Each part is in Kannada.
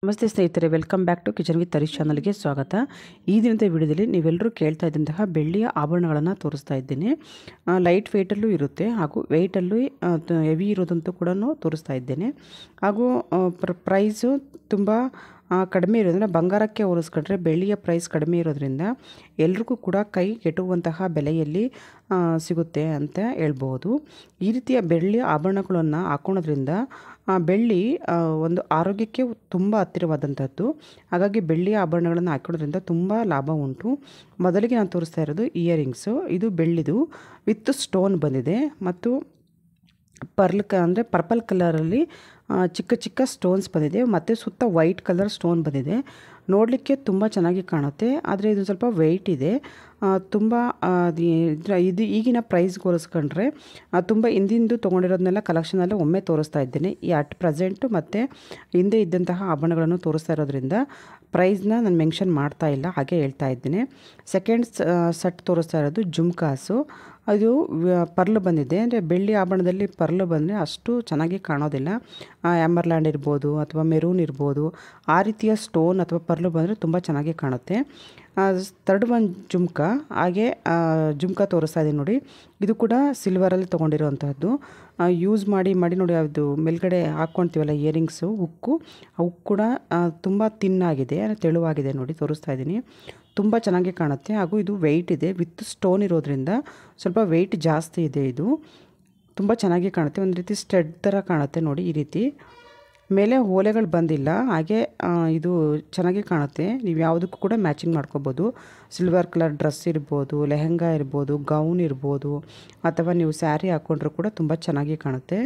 ನಮಸ್ತೆ ಸ್ನೇಹಿತರೆ welcome back to kitchen with Tarish ಚಾನಲ್ಗೆ ಸ್ವಾಗತ ಈ ದಿನದ ವಿಡಿಯೋದಲ್ಲಿ ನೀವೆಲ್ಲರೂ ಕೇಳ್ತಾ ಇದ್ದಂತಹ ಬೆಳ್ಳಿಯ ಆಭರಣಗಳನ್ನು ತೋರಿಸ್ತಾ ಇದ್ದೀನಿ ಲೈಟ್ ವೆಯ್ಟಲ್ಲೂ ಇರುತ್ತೆ ಹಾಗೂ ವೆಯ್ಟಲ್ಲೂ ಹೆವಿ ಇರೋದಂತೂ ಕೂಡ ತೋರಿಸ್ತಾ ಇದ್ದೇನೆ ಹಾಗೂ ಪ್ರೈಸು ತುಂಬ ಆ, ಕಡಿಮೆ ಇರೋದ್ರಿಂದ ಬಂಗಾರಕ್ಕೆ ಹೋಲಿಸ್ಕೊಂಡ್ರೆ ಬೆಳ್ಳಿಯ ಪ್ರೈಸ್ ಕಡಿಮೆ ಇರೋದ್ರಿಂದ ಎಲ್ರಿಗೂ ಕೂಡ ಕೈ ಕೆಟ್ಟುವಂತಹ ಬೆಲೆಯಲ್ಲಿ ಆ, ಸಿಗುತ್ತೆ ಅಂತ ಹೇಳ್ಬೋದು ಈ ರೀತಿಯ ಬೆಳ್ಳಿಯ ಆಭರಣಗಳನ್ನು ಹಾಕೊಳೋದ್ರಿಂದ ಆ, ಬೆಳ್ಳಿ ಆ, ಒಂದು ಆರೋಗ್ಯಕ್ಕೆ ತುಂಬ ಹತ್ತಿರವಾದಂಥದ್ದು ಹಾಗಾಗಿ ಬೆಳ್ಳಿಯ ಆಭರಣಗಳನ್ನು ಹಾಕೊಳ್ಳೋದ್ರಿಂದ ತುಂಬ ಲಾಭ ಉಂಟು ಮೊದಲಿಗೆ ನಾನು ತೋರಿಸ್ತಾ ಇರೋದು ಇಯರಿಂಗ್ಸು ಇದು ಬೆಳ್ಳಿದು ವಿತ್ ಸ್ಟೋನ್ ಬಂದಿದೆ ಮತ್ತು ಪರ್ಲ್ ಕ ಅಂದರೆ ಪರ್ಪಲ್ ಕಲರಲ್ಲಿ ಆ, ಚಿಕ್ಕ ಚಿಕ್ಕ ಸ್ಟೋನ್ಸ್ ಬಂದಿದೆ ಮತ್ತು ಸುತ್ತ ವೈಟ್ ಕಲರ್ ಸ್ಟೋನ್ ಬಂದಿದೆ ನೋಡಲಿಕ್ಕೆ ತುಂಬ ಚೆನ್ನಾಗಿ ಕಾಣುತ್ತೆ ಆದರೆ ಇದು ಸ್ವಲ್ಪ ವೆಯ್ಟ್ ಇದೆ ಆ, ತುಂಬ ಆ, ಅದು ಇದ್ರ- ಇದು ಈಗಿನ ಪ್ರೈಸ್ಗೆ ಹೋಲಿಸ್ಕೊಂಡ್ರೆ ಆ, ತುಂಬ ಹಿಂದಿಂದು ತೊಗೊಂಡಿರೋದನ್ನೆಲ್ಲ ಕಲೆಕ್ಷನೆಲ್ಲ ಒಮ್ಮೆ ತೋರಿಸ್ತಾ ಇದ್ದೇನೆ ಈ ಅಟ್ ಪ್ರೆಸೆಂಟು ಮತ್ತು ಹಿಂದೆ ಇದ್ದಂತಹ ಆಭರಣಗಳನ್ನು ತೋರಿಸ್ತಾ ಇರೋದ್ರಿಂದ ಪ್ರೈಸ್ನ ನಾನು ಮೆನ್ಷನ್ ಮಾಡ್ತಾ ಇಲ್ಲ ಹಾಗೆ ಹೇಳ್ತಾ ಇದ್ದೀನಿ ಸೆಕೆಂಡ್ ಸೆಟ್ ತೋರಿಸ್ತಾ ಇರೋದು ಜುಮ್ಕಾಸು ಅದು ವ್ಯ- ಪರ್ಲ್ ಬಂದಿದೆ ಅಂದರೆ ಬೆಳ್ಳಿ ಆಭರಣದಲ್ಲಿ ಪರ್ಲ್ ಬಂದರೆ ಅಷ್ಟು ಚೆನ್ನಾಗಿ ಕಾಣೋದಿಲ್ಲ ಆ್ಯಂಬರ್ಲ್ಯಾಂಡ್ ಇರ್ಬೋದು ಅಥವಾ ಮೆರೂನ್ ಇರ್ಬೋದು ಆ ರೀತಿಯ ಸ್ಟೋನ್ ಅಥವಾ ಪರ್ಲ್ ಬಂದರೆ ತುಂಬ ಚೆನ್ನಾಗಿ ಕಾಣುತ್ತೆ ತರ್ಡ್ ಒನ್ ಜುಮ್ಕ ಹಾಗೆ ಆ, ಜುಮ್ಕ ತೋರಿಸ್ತಾ ಇದ್ದೀನಿ ನೋಡಿ ಇದು ಕೂಡ ಸಿಲ್ವರಲ್ಲಿ ತೊಗೊಂಡಿರೋವಂಥದ್ದು ಯೂಸ್ ಮಾಡಿ ಮಾಡಿ ನೋಡಿ ಅದು ಮೇಲ್ಗಡೆ ಹಾಕ್ಕೊಳ್ತೀವಲ್ಲ ಇಯರಿಂಗ್ಸು ಉಕ್ಕು ಆ ಉಕ್ಕು ಕೂಡ ತುಂಬ ತಿನ್ನಾಗಿದೆ ಅಂದರೆ ತೆಳುವಾಗಿದೆ ನೋಡಿ ತೋರಿಸ್ತಾ ಇದ್ದೀನಿ ತುಂಬ ಚೆನ್ನಾಗಿ ಕಾಣುತ್ತೆ ಹಾಗೂ ಇದು ವೆಯ್ಟ್ ಇದೆ ವಿತ್ ಸ್ಟೋನ್ ಇರೋದ್ರಿಂದ ಸ್ವಲ್ಪ ವೆಯ್ಟ್ ಜಾಸ್ತಿ ಇದೆ ಇದು ತುಂಬ ಚೆನ್ನಾಗಿ ಕಾಣುತ್ತೆ ಒಂದು ರೀತಿ ಸ್ಟೆಡ್ ಥರ ಕಾಣುತ್ತೆ ನೋಡಿ ಈ ರೀತಿ ಮೇಲೆ ಓಲೆಗಳು ಬಂದಿಲ್ಲ ಹಾಗೆ ಆ, ಇದು ಚೆನ್ನಾಗಿ ಕಾಣುತ್ತೆ ನೀವು ಯಾವುದಕ್ಕೂ ಕೂಡ ಮ್ಯಾಚಿಂಗ್ ಮಾಡ್ಕೋಬೋದು ಸಿಲ್ವರ್ ಕಲರ್ ಡ್ರೆಸ್ ಇರ್ಬೋದು ಲೆಹಂಗಾ ಇರ್ಬೋದು ಗೌನ್ ಇರ್ಬೋದು ಅಥವಾ ನೀವು ಸ್ಯಾರಿ ಹಾಕ್ಕೊಂಡ್ರೂ ಕೂಡ ತುಂಬ ಚೆನ್ನಾಗಿ ಕಾಣುತ್ತೆ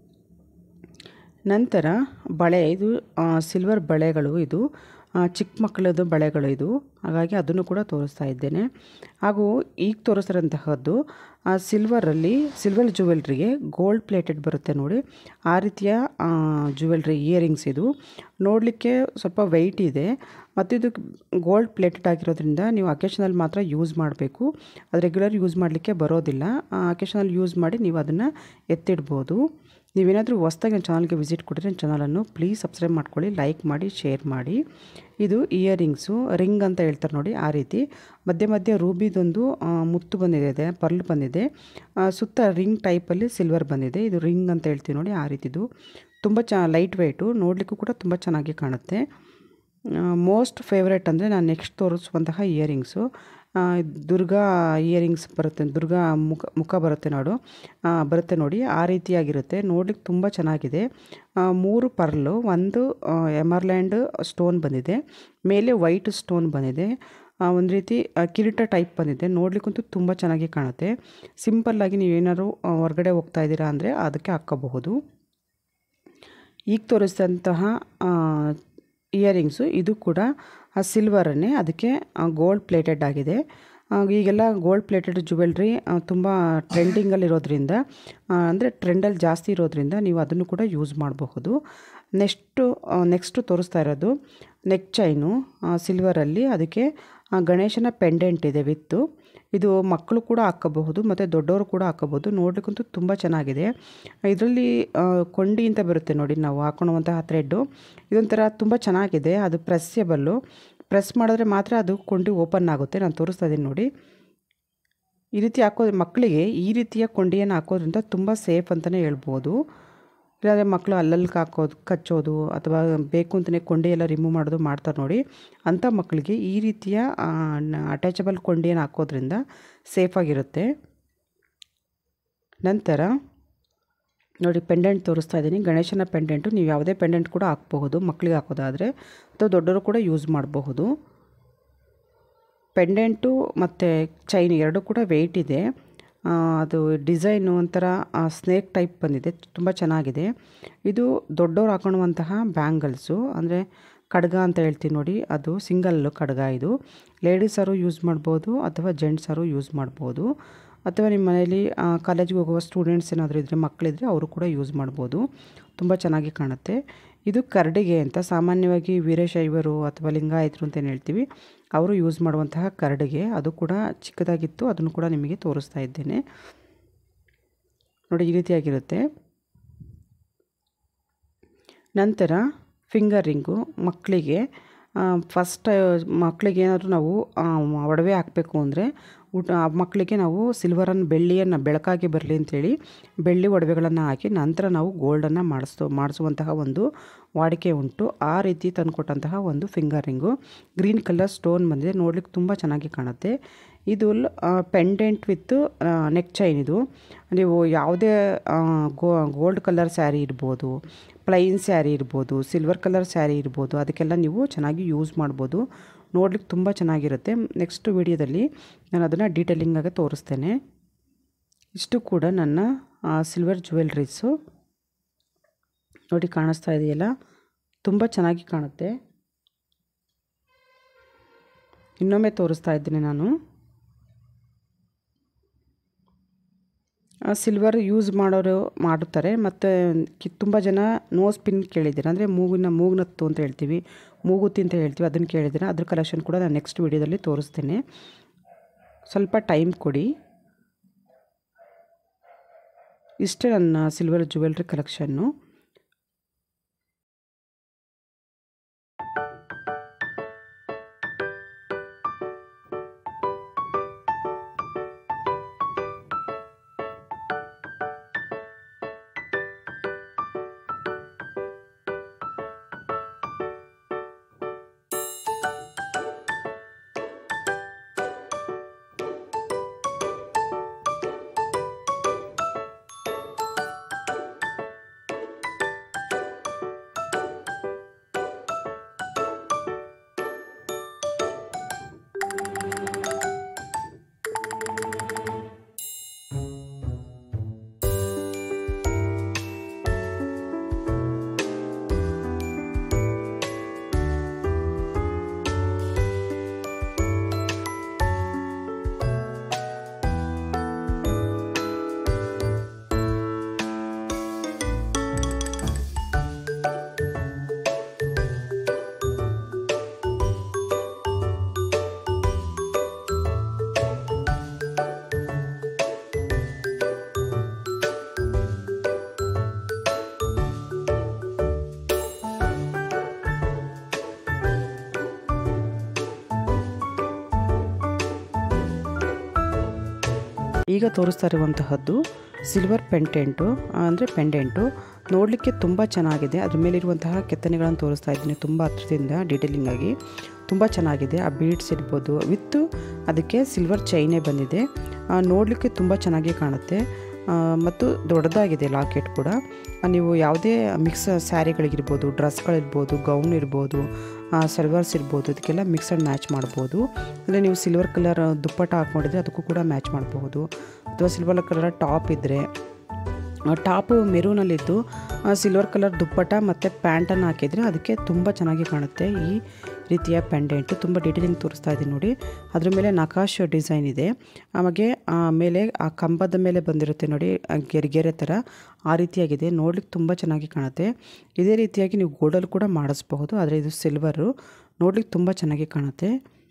ನಂತರ ಬಳೆ ಇದು ಸಿಲ್ವರ್ ಬಳೆಗಳು ಇದು ಆ, ಚಿಕ್ಕ ಮಕ್ಕಳದ್ದು ಬಳೆಗಳು ಇದು ಹಾಗಾಗಿ ಅದನ್ನು ಕೂಡ ತೋರಿಸ್ತಾ ಇದ್ದೇನೆ ಹಾಗೂ ಈಗ ತೋರಿಸ್ತಿರೋಂತಹದ್ದು ಆ ಸಿಲ್ವರಲ್ಲಿ ಸಿಲ್ವರ್ ಜುವೆಲ್ರಿಗೆ ಗೋಲ್ಡ್ ಪ್ಲೇಟೆಡ್ ಬರುತ್ತೆ ನೋಡಿ ಆ ರೀತಿಯ ಜುವೆಲ್ರಿ ಇಯರಿಂಗ್ಸ್ ಇದು ನೋಡಲಿಕ್ಕೆ ಸ್ವಲ್ಪ ವೆಯ್ಟ್ ಇದೆ ಮತ್ತು ಇದು ಗೋಲ್ಡ್ ಪ್ಲೇಟೆಡ್ ಆಗಿರೋದ್ರಿಂದ ನೀವು ಅಕೇಶನಲ್ಲಿ ಮಾತ್ರ ಯೂಸ್ ಮಾಡಬೇಕು ಅದು ರೆಗ್ಯುಲರ್ ಯೂಸ್ ಮಾಡಲಿಕ್ಕೆ ಬರೋದಿಲ್ಲ ಅಕೇಶನಲ್ಲಿ ಯೂಸ್ ಮಾಡಿ ನೀವು ಅದನ್ನು ಎತ್ತಿಡ್ಬೋದು ನೀವೇನಾದರೂ ಹೊಸ್ದಾಗಿ ನನ್ನ ಚಾನಲ್ಗೆ ವಿಸಿಟ್ ಕೊಟ್ಟರೆ ನನ್ನ ಚಾನಲನ್ನು ಪ್ಲೀಸ್ ಸಬ್ಸ್ಕ್ರೈಬ್ ಮಾಡ್ಕೊಳ್ಳಿ ಲೈಕ್ ಮಾಡಿ ಶೇರ್ ಮಾಡಿ ಇದು ಇಯರಿಂಗ್ಸು ರಿಂಗ್ ಅಂತ ಹೇಳ್ತಾರೆ ನೋಡಿ ಆ ರೀತಿ ಮಧ್ಯೆ ಮಧ್ಯೆ ರೂಬಿದೊಂದು ಆ, ಮುತ್ತು ಬಂದಿದೆ ಇದೆ ಪರ್ಲ್ ಬಂದಿದೆ ಆ, ಸುತ್ತ ರಿಂಗ್ ಟೈಪಲ್ಲಿ ಸಿಲ್ವರ್ ಬಂದಿದೆ ಇದು ರಿಂಗ್ ಅಂತ ಹೇಳ್ತೀವಿ ನೋಡಿ ಆ ರೀತಿದು ತುಂಬ ಚ ಲೈಟ್ ವೆಯ್ಟು ನೋಡಲಿಕ್ಕೂ ಕೂಡ ತುಂಬ ಚೆನ್ನಾಗಿ ಕಾಣುತ್ತೆ ಮೋಸ್ಟ್ ಫೇವ್ರೇಟ್ ಅಂದರೆ ನಾನು ನೆಕ್ಸ್ಟ್ ತೋರಿಸುವಂತಹ ಇಯರಿಂಗ್ಸು ದುರ್ಗಾ ಇಯರಿಂಗ್ಸ್ ಬರುತ್ತೆ ದುರ್ಗಾ ಮುಖ ಮುಖ ಬರುತ್ತೆ ನೋಡು ಆ, ಬರುತ್ತೆ ನೋಡಿ ಆ ರೀತಿಯಾಗಿರುತ್ತೆ ನೋಡ್ಲಿಕ್ಕೆ ತುಂಬ ಚೆನ್ನಾಗಿದೆ ಆ, ಮೂರು ಪರ್ಲು ಒಂದು ಎಮರ್ಲ್ಯಾಂಡ್ ಸ್ಟೋನ್ ಬಂದಿದೆ ಮೇಲೆ ವೈಟ್ ಸ್ಟೋನ್ ಬಂದಿದೆ ಆ, ಒಂದು ರೀತಿ ಆ, ಕಿರೀಟ ಟೈಪ್ ಬಂದಿದೆ ನೋಡ್ಲಿಕ್ಕಂತೂ ತುಂಬ ಚೆನ್ನಾಗಿ ಕಾಣುತ್ತೆ ಸಿಂಪಲ್ಲಾಗಿ ನೀವೇನಾದ್ರು ಆ, ಹೊರಗಡೆ ಹೋಗ್ತಾ ಇದ್ದೀರಾ ಅಂದರೆ ಅದಕ್ಕೆ ಹಾಕ್ಕೋಬಹುದು ಈಗ ತೋರಿಸಿದಂತಹ ಇಯರಿಂಗ್ಸು ಇದು ಕೂಡ ಆ ಸಿಲ್ವರನ್ನೇ ಅದಕ್ಕೆ ಗೋಲ್ಡ್ ಪ್ಲೇಟೆಡ್ ಆಗಿದೆ ಆ, ಈಗೆಲ್ಲ ಗೋಲ್ಡ್ ಪ್ಲೇಟೆಡ್ ಜುವೆಲ್ರಿ ತುಂಬ ಟ್ರೆಂಡಿಂಗಲ್ಲಿರೋದ್ರಿಂದ ಅಂದರೆ ಟ್ರೆಂಡಲ್ಲಿ ಜಾಸ್ತಿ ಇರೋದ್ರಿಂದ ನೀವು ಅದನ್ನು ಕೂಡ ಯೂಸ್ ಮಾಡಬಹುದು ನೆಕ್ಸ್ಟು ನೆಕ್ಸ್ಟು ತೋರಿಸ್ತಾ ಇರೋದು ನೆಕ್ ಚೈನು ಸಿಲ್ವರಲ್ಲಿ ಅದಕ್ಕೆ ಆ, ಗಣೇಶನ ಪೆಂಡೆಂಟ್ ಇದೆ ವಿತ್ತು ಇದು ಮಕ್ಕಳು ಕೂಡ ಹಾಕ್ಕೋಬಹುದು ಮತ್ತು ದೊಡ್ಡವರು ಕೂಡ ಹಾಕ್ಕೋಬೋದು ನೋಡ್ಲಿಕ್ಕಂತೂ ತುಂಬ ಚೆನ್ನಾಗಿದೆ ಇದರಲ್ಲಿ ಕೊಂಡಿ ಅಂತ ಬರುತ್ತೆ ನೋಡಿ ನಾವು ಹಾಕೊಳ್ಳುವಂತಹ ಥ್ರೆಡ್ಡು ಇದೊಂಥರ ತುಂಬ ಚೆನ್ನಾಗಿದೆ ಅದು ಪ್ರೆಸ್ಸೇಬಲ್ಲು ಪ್ರೆಸ್ ಮಾಡಿದ್ರೆ ಮಾತ್ರ ಅದು ಕೊಂಡಿ ಓಪನ್ ಆಗುತ್ತೆ ನಾನು ತೋರಿಸ್ತಾ ಇದ್ದೀನಿ ನೋಡಿ ಈ ರೀತಿ ಹಾಕೋದು ಮಕ್ಕಳಿಗೆ ಈ ರೀತಿಯ ಕೊಂಡಿಯನ್ನು ಹಾಕೋದ್ರಿಂದ ತುಂಬ ಸೇಫ್ ಅಂತಲೇ ಹೇಳ್ಬೋದು ಇಲ್ಲಾಂದರೆ ಮಕ್ಕಳು ಅಲ್ಲಲ್ಲಿ ಹಾಕೋದು ಕಚ್ಚೋದು ಅಥವಾ ಬೇಕು ಅಂತಲೇ ಕೊಂಡಿ ಎಲ್ಲ ರಿಮೂವ್ ಮಾಡೋದು ಮಾಡ್ತಾರೆ ನೋಡಿ ಅಂಥ ಮಕ್ಕಳಿಗೆ ಈ ರೀತಿಯ ಅಟ್ಯಾಚಬಲ್ ಕೊಂಡಿಯನ್ನು ಹಾಕೋದ್ರಿಂದ ಸೇಫಾಗಿರುತ್ತೆ ನಂತರ ನೋಡಿ ಪೆಂಡೆಂಟ್ ತೋರಿಸ್ತಾ ಇದ್ದೀನಿ ಗಣೇಶನ ಪೆಂಡೆಂಟು ನೀವು ಯಾವುದೇ ಪೆಂಡೆಂಟ್ ಕೂಡ ಹಾಕ್ಬಹುದು ಮಕ್ಕಳಿಗೆ ಹಾಕೋದಾದರೆ ಅಥವಾ ದೊಡ್ಡವರು ಕೂಡ ಯೂಸ್ ಮಾಡಬಹುದು ಪೆಂಡೆಂಟು ಮತ್ತು ಚೈನ್ ಎರಡೂ ಕೂಡ ವೆಯ್ಟ್ ಇದೆ ಆ, ಅದು ಡಿಸೈನು ಒಂಥರ ಸ್ನೇಕ್ ಟೈಪ್ ಬಂದಿದೆ ತುಂಬ ಚೆನ್ನಾಗಿದೆ ಇದು ದೊಡ್ಡವ್ರು ಹಾಕೊಳ್ಳುವಂತಹ ಬ್ಯಾಂಗಲ್ಸು ಅಂದರೆ ಖಡ್ಗ ಅಂತ ಹೇಳ್ತೀವಿ ನೋಡಿ ಅದು ಸಿಂಗಲ್ ಖಡ್ಗ ಇದು ಲೇಡೀಸರು ಯೂಸ್ ಮಾಡ್ಬೋದು ಅಥವಾ ಜೆಂಟ್ಸರು ಯೂಸ್ ಮಾಡ್ಬೋದು ಅಥವಾ ನಿಮ್ಮ ಮನೇಲಿ ಕಾಲೇಜಿಗೆ ಹೋಗುವ ಸ್ಟೂಡೆಂಟ್ಸ್ ಏನಾದರೂ ಇದ್ದರೆ ಮಕ್ಕಳಿದ್ರೆ ಅವರು ಕೂಡ ಯೂಸ್ ಮಾಡ್ಬೋದು ತುಂಬ ಚೆನ್ನಾಗಿ ಕಾಣುತ್ತೆ ಇದು ಕರಡಿಗೆ ಅಂತ ಸಾಮಾನ್ಯವಾಗಿ ವೀರಶೈವರು ಅಥವಾ ಲಿಂಗಾಯತರು ಅಂತ ಏನು ಹೇಳ್ತೀವಿ ಅವರು ಯೂಸ್ ಮಾಡುವಂತಹ ಕರಡಿಗೆ ಅದು ಕೂಡ ಚಿಕ್ಕದಾಗಿತ್ತು ಅದನ್ನು ಕೂಡ ನಿಮಗೆ ತೋರಿಸ್ತಾ ಇದ್ದೇನೆ ನೋಡಿ ಈ ರೀತಿಯಾಗಿರುತ್ತೆ ನಂತರ ಫಿಂಗರ್ ರಿಂಗು ಮಕ್ಕಳಿಗೆ ಫಸ್ಟ್ ಮಕ್ಕಳಿಗೆ ಏನಾದರೂ ನಾವು ಆ, ಒಡವೆ ಹಾಕಬೇಕು ಅಂದರೆ ಊಟ ಆ ಮಕ್ಕಳಿಗೆ ನಾವು ಸಿಲ್ವರನ್ನು ಬೆಳ್ಳಿಯನ್ನು ಬೆಳಕಾಗಿ ಬರಲಿ ಅಂತೇಳಿ ಬೆಳ್ಳಿ ಒಡವೆಗಳನ್ನು ಹಾಕಿ ನಂತರ ನಾವು ಗೋಲ್ಡನ್ನು ಮಾಡಿಸ್ತೋ ಮಾಡಿಸುವಂತಹ ಒಂದು ವಾಡಿಕೆ ಉಂಟು ಆ ರೀತಿ ತಂದುಕೊಟ್ಟಂತಹ ಒಂದು finger ring green colour stone ಬಂದಿದೆ ನೋಡ್ಲಿಕ್ಕೆ ತುಂಬ ಚೆನ್ನಾಗಿ ಕಾಣುತ್ತೆ ಇದು ಪೆಂಡೆಂಟ್ ವಿತ್ ನೆಕ್ ಚೈನ್ ಇದು ನೀವು ಯಾವುದೇ ಗೋ ಗೋಲ್ಡ್ ಕಲರ್ ಸ್ಯಾರಿ ಇರ್ಬೋದು ಪ್ಲೈನ್ ಸ್ಯಾರಿ ಇರ್ಬೋದು ಸಿಲ್ವರ್ ಕಲರ್ ಸ್ಯಾರಿ ಇರ್ಬೋದು ಅದಕ್ಕೆಲ್ಲ ನೀವು ಚೆನ್ನಾಗಿ ಯೂಸ್ ಮಾಡ್ಬೋದು ನೋಡ್ಲಿಕ್ಕೆ ತುಂಬ ಚೆನ್ನಾಗಿರುತ್ತೆ ನೆಕ್ಸ್ಟ್ ವಿಡಿಯೋದಲ್ಲಿ ನಾನು ಅದನ್ನು ಡೀಟೇಲಿಂಗಾಗಿ ತೋರಿಸ್ತೇನೆ ಇಷ್ಟು ಕೂಡ ನನ್ನ ಸಿಲ್ವರ್ ಜ್ಯುವೆಲ್ರೀಸು ನೋಡಿ ಕಾಣಿಸ್ತಾ ಇದೆಯಲ್ಲ ತುಂಬ ಚೆನ್ನಾಗಿ ಕಾಣುತ್ತೆ ಇನ್ನೊಮ್ಮೆ ತೋರಿಸ್ತಾ ಇದ್ದೀನಿ ನಾನು ಸಿಲ್ವರ್ ಯೂಸ್ ಮಾಡೋರು ಮಾಡುತ್ತಾರೆ ಮತ್ತು ಕಿ ತುಂಬ ಜನ ನೋಸ್ ಪಿನ್ ಕೇಳಿದ್ದೀರ ಅಂದರೆ ಮೂಗಿನ ಮೂಗ್ನತ್ತು ಅಂತ ಹೇಳ್ತೀವಿ ಮೂಗುತಿ ಅಂತ ಹೇಳ್ತೀವಿ ಅದನ್ನು ಕೇಳಿದ್ದೀರ ಅದ್ರ ಕಲೆಕ್ಷನ್ ಕೂಡ ನಾನು ನೆಕ್ಸ್ಟ್ ವೀಡಿಯೋದಲ್ಲಿ ತೋರಿಸ್ತೇನೆ ಸ್ವಲ್ಪ ಟೈಮ್ ಕೊಡಿ ಇಷ್ಟೇ ನನ್ನ ಸಿಲ್ವರ್ ಜ್ಯುವೆಲ್ರಿ ಕಲೆಕ್ಷನ್ನು ಈಗ ತೋರಿಸ್ತಾ ಇರುವಂತಹದ್ದು ಸಿಲ್ವರ್ ಪೆಂಟೆಂಟು ಅಂದರೆ ಪೆಂಡೆಂಟು ನೋಡಲಿಕ್ಕೆ ತುಂಬ ಚೆನ್ನಾಗಿದೆ ಅದ್ರ ಮೇಲಿರುವಂತಹ ಕೆತ್ತನೆಗಳನ್ನು ತೋರಿಸ್ತಾ ಇದ್ದೀನಿ ತುಂಬ ಹತ್ರದಿಂದ ಡೀಟೇಲಿಂಗ್ ಆಗಿ ತುಂಬ ಚೆನ್ನಾಗಿದೆ ಆ ಬೀಡ್ಸ್ ಇರ್ಬೋದು ವಿತ್ತು ಅದಕ್ಕೆ ಸಿಲ್ವರ್ ಚೈನೇ ಬಂದಿದೆ ನೋಡಲಿಕ್ಕೆ ತುಂಬ ಚೆನ್ನಾಗಿ ಕಾಣುತ್ತೆ ಆ, ಮತ್ತು ದೊಡ್ಡದಾಗಿದೆ ಲಾಕೆಟ್ ಕೂಡ ಆ, ನೀವು ಯಾವುದೇ ಮಿಕ್ಸ್ ಸ್ಯಾರಿಗಳಿಗಿರ್ಬೋದು ಡ್ರೆಸ್ಗಳಿರ್ಬೋದು ಗೌನ್ ಇರ್ಬೋದು ಸಲ್ವರ್ಸ್ ಇರ್ಬೋದು ಇದಕ್ಕೆಲ್ಲ ಮಿಕ್ಸ್ ಆ್ಯಂಡ್ ಮ್ಯಾಚ್ ಮಾಡ್ಬೋದು ಅಂದರೆ ನೀವು ಸಿಲ್ವರ್ ಕಲರ್ ದುಪ್ಪಟ್ಟ ಹಾಕ್ಕೊಂಡಿದ್ರೆ ಅದಕ್ಕೂ ಕೂಡ ಮ್ಯಾಚ್ ಮಾಡಬಹುದು ಅಥವಾ ಸಿಲ್ವರ್ ಕಲರ್ ಟಾಪ್ ಇದ್ದರೆ ಟಾಪು ಮೆರೂನಲ್ಲಿದ್ದು ಸಿಲ್ವರ್ ಕಲರ್ ದುಪ್ಪಟ್ಟ ಮತ್ತು ಪ್ಯಾಂಟನ್ನು ಹಾಕಿದರೆ ಅದಕ್ಕೆ ತುಂಬ ಚೆನ್ನಾಗಿ ಕಾಣುತ್ತೆ ಈ ರೀತಿಯ ಪೆಂಡೆಂಟು ತುಂಬ ಡೀಟೇಲಿಂಗ್ ತೋರಿಸ್ತಾ ಇದ್ದೀನಿ ನೋಡಿ ಅದ್ರ ಮೇಲೆ ನಕಾಶ್ ಡಿಸೈನ್ ಇದೆ ಆಮೇಲೆ ಆ ಮೇಲೆ ಆ ಕಂಬದ ಮೇಲೆ ಬಂದಿರುತ್ತೆ ನೋಡಿ ಆ ಗೆರೆ ಥರ ಆ ರೀತಿಯಾಗಿದೆ ನೋಡ್ಲಿಕ್ಕೆ ತುಂಬ ಚೆನ್ನಾಗಿ ಕಾಣುತ್ತೆ ಇದೇ ರೀತಿಯಾಗಿ ನೀವು ಗೋಲ್ಡಲ್ಲಿ ಕೂಡ ಮಾಡಿಸ್ಬಹುದು ಆದರೆ ಇದು ಸಿಲ್ವರು ನೋಡ್ಲಿಕ್ಕೆ ತುಂಬ ಚೆನ್ನಾಗಿ ಕಾಣುತ್ತೆ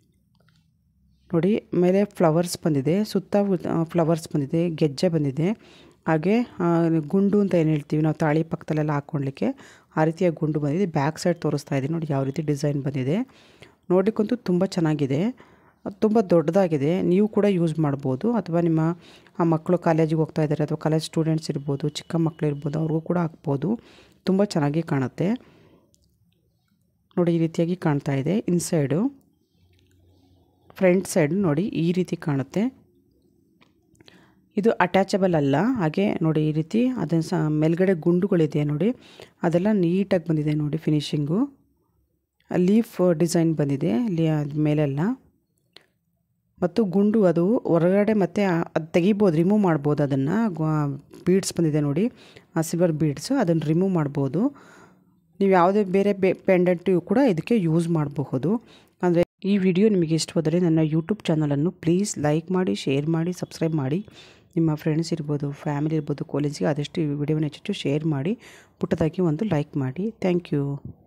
ನೋಡಿ ಮೇಲೆ ಫ್ಲವರ್ಸ್ ಬಂದಿದೆ ಸುತ್ತ ಫ್ಲವರ್ಸ್ ಬಂದಿದೆ ಗೆಜ್ಜೆ ಬಂದಿದೆ ಹಾಗೆ ಆ, ಗುಂಡು ಅಂತ ಏನು ಹೇಳ್ತೀವಿ ನಾವು ತಾಳಿ ಪಕ್ಕದಲ್ಲೆಲ್ಲ ಹಾಕ್ಕೊಳ್ಲಿಕ್ಕೆ ಆ ರೀತಿಯ ಗುಂಡು ಬಂದಿದೆ ಬ್ಯಾಕ್ ಸೈಡ್ ತೋರಿಸ್ತಾ ಇದ್ದೀನಿ ನೋಡಿ ಯಾವ ರೀತಿ ಡಿಸೈನ್ ಬಂದಿದೆ ನೋಡಲಿಕ್ಕಂತೂ ತುಂಬ ಚೆನ್ನಾಗಿದೆ ಅದು ತುಂಬ ದೊಡ್ಡದಾಗಿದೆ ನೀವು ಕೂಡ ಯೂಸ್ ಮಾಡ್ಬೋದು ಅಥವಾ ನಿಮ್ಮ ಆ ಮಕ್ಕಳು ಕಾಲೇಜಿಗೆ ಹೋಗ್ತಾ ಇದ್ದಾರೆ ಅಥವಾ ಕಾಲೇಜ್ ಸ್ಟೂಡೆಂಟ್ಸ್ ಇರ್ಬೋದು ಚಿಕ್ಕ ಮಕ್ಕಳು ಇರ್ಬೋದು ಅವ್ರಿಗೂ ಕೂಡ ಹಾಕ್ಬೋದು ತುಂಬ ಚೆನ್ನಾಗಿ ಕಾಣುತ್ತೆ ನೋಡಿ ಈ ರೀತಿಯಾಗಿ ಕಾಣ್ತಾ ಇದೆ ಇನ್ಸೈಡು ಫ್ರಂಟ್ ಸೈಡ್ ನೋಡಿ ಈ ರೀತಿ ಕಾಣುತ್ತೆ ಇದು ಅಟ್ಯಾಚಬಲ್ ಅಲ್ಲ ಹಾಗೆ ನೋಡಿ ಈ ರೀತಿ ಅದನ್ನು ಸಹ ಮೇಲ್ಗಡೆ ಗುಂಡುಗಳಿದೆ ನೋಡಿ ಅದೆಲ್ಲ ನೀಟಾಗಿ ಬಂದಿದೆ ನೋಡಿ ಫಿನಿಶಿಂಗು ಲೀಫ್ ಡಿಸೈನ್ ಬಂದಿದೆ ಇಲ್ಲಿ ಅದ್ ಮೇಲೆಲ್ಲ ಮತ್ತು ಗುಂಡು ಅದು ಹೊರಗಡೆ ಮತ್ತು ಅದು ತೆಗಿಬೋದು ರಿಮೂವ್ ಮಾಡ್ಬೋದು ಅದನ್ನು ಬೀಡ್ಸ್ ಬಂದಿದೆ ನೋಡಿ ಆ ಸಿಲ್ವರ್ ಬೀಡ್ಸು ಅದನ್ನು ರಿಮೂವ್ ಮಾಡ್ಬೋದು ನೀವು ಯಾವುದೇ ಬೇರೆ ಬೆ ಪೆಂಡೆಂಟು ಕೂಡ ಇದಕ್ಕೆ ಯೂಸ್ ಮಾಡಬಹುದು ಅಂದರೆ ಈ ವಿಡಿಯೋ ನಿಮಗೆ ಇಷ್ಟವಾದರೆ ನನ್ನ ಯೂಟ್ಯೂಬ್ ಚಾನಲನ್ನು ಪ್ಲೀಸ್ ಲೈಕ್ ಮಾಡಿ ಶೇರ್ ಮಾಡಿ ಸಬ್ಸ್ಕ್ರೈಬ್ ಮಾಡಿ ನಿಮ್ಮ ಫ್ರೆಂಡ್ಸ್ ಇರ್ಬೋದು ಫ್ಯಾಮಿಲಿ ಇರ್ಬೋದು ಕಾಲೇಜಿಗೆ ಆದಷ್ಟು ಈ ವಿಡಿಯೋನ ಹೆಚ್ಚು ಶೇರ್ ಮಾಡಿ ಪುಟ್ಟದಾಗಿ ಒಂದು ಲೈಕ್ ಮಾಡಿ ಥ್ಯಾಂಕ್ ಯು